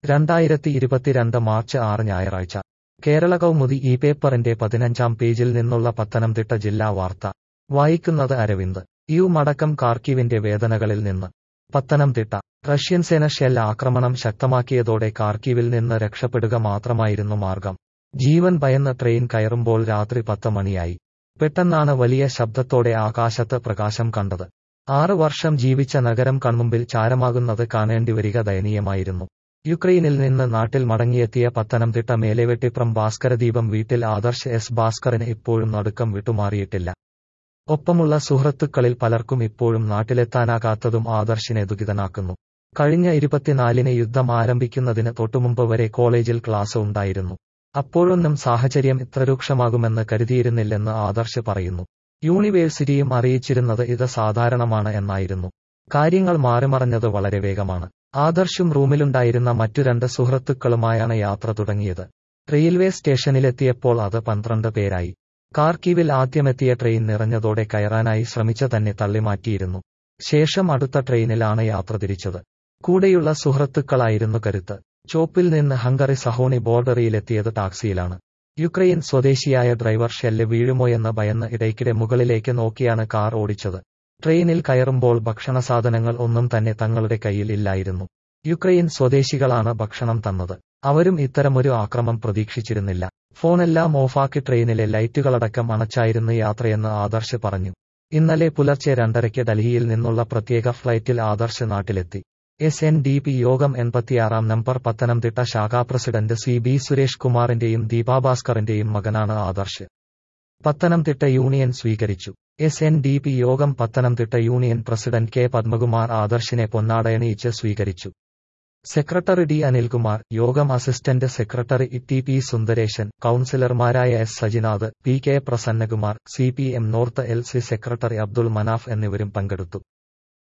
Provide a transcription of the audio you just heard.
രണ്ടായിരത്തി ഇരുപത്തിരണ്ട് മാർച്ച് ആറ് ഞായറാഴ്ച കേരള കൗമുദി ഈ പേപ്പറിന്റെ പതിനഞ്ചാം പേജിൽ നിന്നുള്ള പത്തനംതിട്ട ജില്ലാ വാർത്ത വായിക്കുന്നത് അരവിന്ദ് യു മടക്കം കാർക്കീവിന്റെ വേദനകളിൽ നിന്ന് പത്തനംതിട്ട റഷ്യൻ സേന ഷെൽ ആക്രമണം ശക്തമാക്കിയതോടെ കാർക്കീവിൽ നിന്ന് രക്ഷപ്പെടുക മാത്രമായിരുന്നു മാർഗം ജീവൻ ഭയന്ന് ട്രെയിൻ കയറുമ്പോൾ രാത്രി പത്ത് മണിയായി പെട്ടെന്നാണ് വലിയ ശബ്ദത്തോടെ ആകാശത്ത് പ്രകാശം കണ്ടത് ആറ് വർഷം ജീവിച്ച നഗരം കൺമുമ്പിൽ ചാരമാകുന്നത് കാണേണ്ടിവരിക ദയനീയമായിരുന്നു യുക്രൈനിൽ നിന്ന് നാട്ടിൽ മടങ്ങിയെത്തിയ പത്തനംതിട്ട മേലെവെട്ടിപ്രം ഭാസ്കരദീപം വീട്ടിൽ ആദർശ് എസ് ഭാസ്കറിന് ഇപ്പോഴും നടുക്കം വിട്ടുമാറിയിട്ടില്ല ഒപ്പമുള്ള സുഹൃത്തുക്കളിൽ പലർക്കും ഇപ്പോഴും നാട്ടിലെത്താനാകാത്തതും ആദർശിനെ ദുഃഖിതനാക്കുന്നു കഴിഞ്ഞ ഇരുപത്തിനാലിന് യുദ്ധം ആരംഭിക്കുന്നതിന് തൊട്ടുമുമ്പ് വരെ കോളേജിൽ ക്ലാസ് ഉണ്ടായിരുന്നു അപ്പോഴൊന്നും സാഹചര്യം ഇത്ര രൂക്ഷമാകുമെന്ന് കരുതിയിരുന്നില്ലെന്ന് ആദർശ് പറയുന്നു യൂണിവേഴ്സിറ്റിയും അറിയിച്ചിരുന്നത് ഇത് സാധാരണമാണ് എന്നായിരുന്നു കാര്യങ്ങൾ മാറിമറഞ്ഞത് വളരെ വേഗമാണ് ആദർശും റൂമിലുണ്ടായിരുന്ന മറ്റു രണ്ട് സുഹൃത്തുക്കളുമായാണ് യാത്ര തുടങ്ങിയത് റെയിൽവേ സ്റ്റേഷനിലെത്തിയപ്പോൾ അത് പന്ത്രണ്ട് പേരായി കാർക്കീവിൽ ആദ്യമെത്തിയ ട്രെയിൻ നിറഞ്ഞതോടെ കയറാനായി ശ്രമിച്ച തന്നെ തള്ളിമാറ്റിയിരുന്നു ശേഷം അടുത്ത ട്രെയിനിലാണ് യാത്ര തിരിച്ചത് കൂടെയുള്ള സുഹൃത്തുക്കളായിരുന്നു കരുത്ത് ചോപ്പിൽ നിന്ന് ഹംഗറി സഹോണി ബോർഡറിയിലെത്തിയത് ടാക്സിയിലാണ് യുക്രൈൻ സ്വദേശിയായ ഡ്രൈവർ ഷെല്ല് വീഴുമോയെന്ന് ഭയന്ന് ഇടയ്ക്കിടെ മുകളിലേക്ക് നോക്കിയാണ് കാർ ഓടിച്ചത് ട്രെയിനിൽ കയറുമ്പോൾ ഭക്ഷണസാധനങ്ങൾ ഒന്നും തന്നെ തങ്ങളുടെ കയ്യിൽ ഇല്ലായിരുന്നു യുക്രൈൻ സ്വദേശികളാണ് ഭക്ഷണം തന്നത് അവരും ഇത്തരമൊരു ആക്രമം പ്രതീക്ഷിച്ചിരുന്നില്ല ഫോണെല്ലാം ഓഫാക്കി ട്രെയിനിലെ ലൈറ്റുകളടക്കം അണച്ചായിരുന്നു യാത്രയെന്ന് ആദർശ് പറഞ്ഞു ഇന്നലെ പുലർച്ചെ രണ്ടരയ്ക്ക് ഡൽഹിയിൽ നിന്നുള്ള പ്രത്യേക ഫ്ലൈറ്റിൽ ആദർശ് നാട്ടിലെത്തി എസ് എൻ ഡി പി യോഗം എൺപത്തിയാറാം നമ്പർ പത്തനംതിട്ട ശാഖാ പ്രസിഡന്റ് സി ബി സുരേഷ് കുമാറിന്റെയും ദീപാഭാസ്കറിന്റെയും മകനാണ് ആദർശ് പത്തനംതിട്ട യൂണിയൻ സ്വീകരിച്ചു S N D P Yogam Pathanamthitta union president K Padmakumar ആദർശിനെ പൊന്നാടയണിയിച്ച് സ്വീകരിച്ചു secretary D Anilkumar Yogam assistant secretary T P Sundaresan കൌൺസിലർമാരായ S Sajinath P K Prasannakumar C P M north L C secretary Abdul Manaf എന്നിവരും പങ്കെടുത്തു